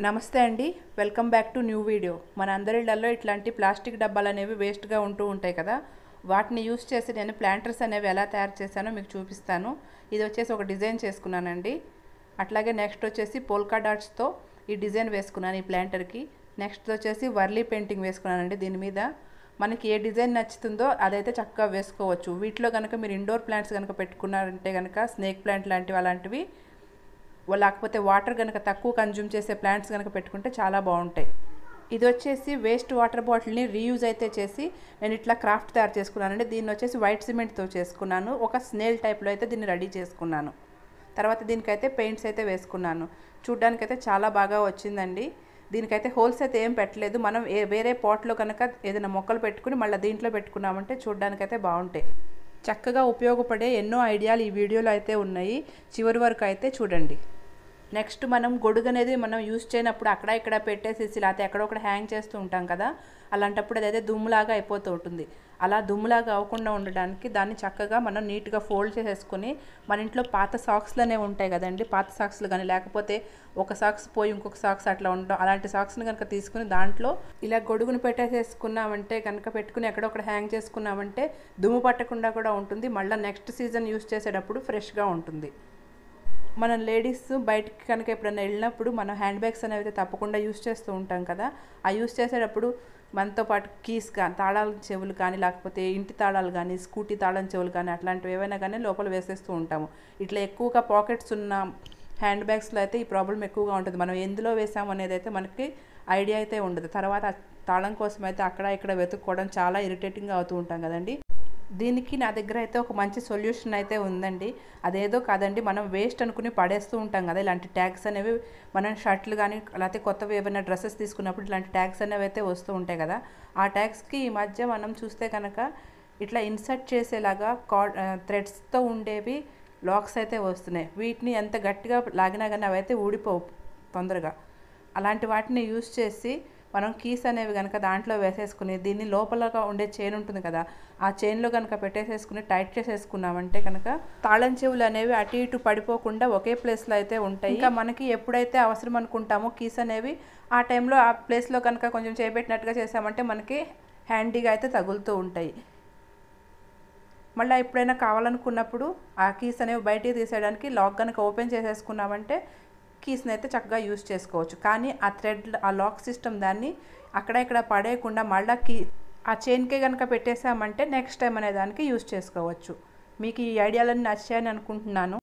నమస్తే అండి welcome back to new video మన అందరిళ్లలో ఇట్లాంటి ప్లాస్టిక్ డబ్బాలు అనేవి వేస్ట్గా ఉంటూ ఉంటాయి కదా వాటిని యూస్ చేసి నేను ప్లాంటర్స్ అనేవి ఎలా తయారు చేశానో మీకు చూపిస్తాను ఇది వచ్చేసి ఒక డిజైన్ చేసుకున్నానండి అట్లాగే నెక్స్ట్ వచ్చేసి పోల్కా డాట్స్తో ఈ డిజైన్ వేసుకున్నాను ఈ ప్లాంటర్కి నెక్స్ట్ వచ్చేసి వర్లీ పెయింటింగ్ వేసుకున్నానండి దీని మీద మనకి ఏ డిజైన్ నచ్చుతుందో అదైతే చక్కగా వేసుకోవచ్చు వీటిలో కనుక మీరు ఇండోర్ ప్లాంట్స్ కనుక పెట్టుకున్నారంటే కనుక స్నేక్ ప్లాంట్ లాంటివి అలాంటివి లేకపోతే వాటర్ కనుక తక్కువ కన్జ్యూమ్ చేసే ప్లాంట్స్ కనుక పెట్టుకుంటే చాలా బాగుంటాయి ఇది వచ్చేసి వేస్ట్ వాటర్ బాటిల్ని రీయూజ్ అయితే చేసి నేను ఇట్లా క్రాఫ్ట్ తయారు చేసుకున్నానండి దీన్ని వచ్చేసి వైట్ సిమెంట్తో చేసుకున్నాను ఒక స్నేల్ టైప్లో అయితే దీన్ని రెడీ చేసుకున్నాను తర్వాత దీనికైతే పెయింట్స్ అయితే వేసుకున్నాను చూడ్డానికైతే చాలా బాగా వచ్చిందండి దీనికైతే హోల్స్ అయితే ఏం పెట్టలేదు మనం ఏ వేరే పాట్లో కనుక ఏదైనా మొక్కలు పెట్టుకుని మళ్ళీ దీంట్లో పెట్టుకున్నామంటే చూడ్డానికైతే బాగుంటాయి చక్కగా ఉపయోగపడే ఎన్నో ఐడియాలు ఈ వీడియోలో అయితే ఉన్నాయి చివరి వరకు అయితే చూడండి నెక్స్ట్ మనం గొడుగు అనేది మనం యూస్ చేయనప్పుడు అక్కడ ఇక్కడ పెట్టేసేసి లేకపోతే ఎక్కడొక్కడ హ్యాంగ్ చేస్తూ ఉంటాం కదా అలాంటప్పుడు అదైతే దుమ్ములాగా అయిపోతూ ఉంటుంది అలా దుమ్ములాగా అవ్వకుండా ఉండడానికి దాన్ని చక్కగా మనం నీట్గా ఫోల్డ్ చేసేసుకుని మన ఇంట్లో పాత సాక్స్లు అనేవి ఉంటాయి కదండి పాత సాక్స్లు కానీ లేకపోతే ఒక సాక్స్ పోయి ఇంకొక సాక్స్ అట్లా ఉండడం అలాంటి సాక్స్ని కనుక తీసుకుని దాంట్లో ఇలా గొడుగును పెట్టేసేసుకున్నామంటే కనుక పెట్టుకుని ఎక్కడొక్కడ హ్యాంగ్ చేసుకున్నామంటే దుమ్ము పట్టకుండా కూడా ఉంటుంది మళ్ళీ నెక్స్ట్ సీజన్ యూస్ చేసేటప్పుడు ఫ్రెష్గా ఉంటుంది మనం లేడీస్ బయటికి కనుక ఎప్పుడైనా వెళ్ళినప్పుడు మనం హ్యాండ్ బ్యాగ్స్ అనేవి అయితే తప్పకుండా యూస్ చేస్తూ ఉంటాం కదా ఆ యూస్ చేసేటప్పుడు మనతో పాటు కీస్ కానీ తాళాల చెవులు కానీ లేకపోతే ఇంటి తాళాలు కానీ స్కూటీ తాళం చెవులు కానీ అట్లాంటివి ఏవైనా కానీ లోపల వేసేస్తూ ఉంటాము ఇట్లా ఎక్కువగా పాకెట్స్ ఉన్న హ్యాండ్ బ్యాగ్స్లో అయితే ఈ ప్రాబ్లం ఎక్కువగా ఉంటుంది మనం ఎందులో వేసాము అనేది అయితే మనకి ఐడియా అయితే ఉండదు తర్వాత తాళం కోసం అయితే అక్కడ ఇక్కడ వెతుక్కోవడం చాలా ఇరిటేటింగ్గా అవుతూ ఉంటాం కదండి దీనికి నా దగ్గర అయితే ఒక మంచి సొల్యూషన్ అయితే ఉందండి అదేదో కాదండి మనం వేస్ట్ అనుకుని పడేస్తూ ఉంటాం కదా ఇలాంటి ట్యాగ్స్ అనేవి మనం షర్ట్లు కానీ లేకపోతే కొత్తవి ఏమైనా డ్రెస్సెస్ తీసుకున్నప్పుడు ఇలాంటి ట్యాగ్స్ అనేవి అయితే వస్తూ ఉంటాయి కదా ఆ ట్యాగ్స్కి ఈ మధ్య మనం చూస్తే కనుక ఇట్లా ఇన్సర్ట్ చేసేలాగా కా థ్రెడ్స్తో ఉండేవి లాక్స్ అయితే వస్తున్నాయి వీటిని ఎంత గట్టిగా లాగినా కానీ అవి అయితే ఊడిపోవు తొందరగా అలాంటి వాటిని యూస్ చేసి మనం కీస్ అనేవి కనుక దాంట్లో వేసేసుకుని దీన్ని లోపలగా ఉండే చైన్ ఉంటుంది కదా ఆ చైన్లో కనుక పెట్టేసేసుకుని టైట్ చేసేసుకున్నామంటే కనుక తాళం చెవులు అనేవి అటు ఇటు పడిపోకుండా ఒకే ప్లేస్లో అయితే ఉంటాయి ఇంకా మనకి ఎప్పుడైతే అవసరం అనుకుంటామో కీస్ అనేవి ఆ టైంలో ఆ ప్లేస్లో కనుక కొంచెం చేపెట్టినట్టుగా చేసామంటే మనకి హ్యాండీగా అయితే తగులుతూ ఉంటాయి మళ్ళీ ఎప్పుడైనా కావాలనుకున్నప్పుడు ఆ కీస్ అనేవి బయటికి తీసేయడానికి లాక్ కనుక ఓపెన్ చేసేసుకున్నామంటే కీస్ని అయితే చక్కగా యూస్ చేసుకోవచ్చు కానీ ఆ థ్రెడ్ ఆ లాక్ సిస్టమ్ దాన్ని అక్కడ ఇక్కడ పడేయకుండా మళ్ళీ కీ ఆ చైన్కే కనుక పెట్టేసామంటే నెక్స్ట్ టైం అనే దానికి యూస్ చేసుకోవచ్చు మీకు ఈ ఐడియాలన్నీ నచ్చాయని అనుకుంటున్నాను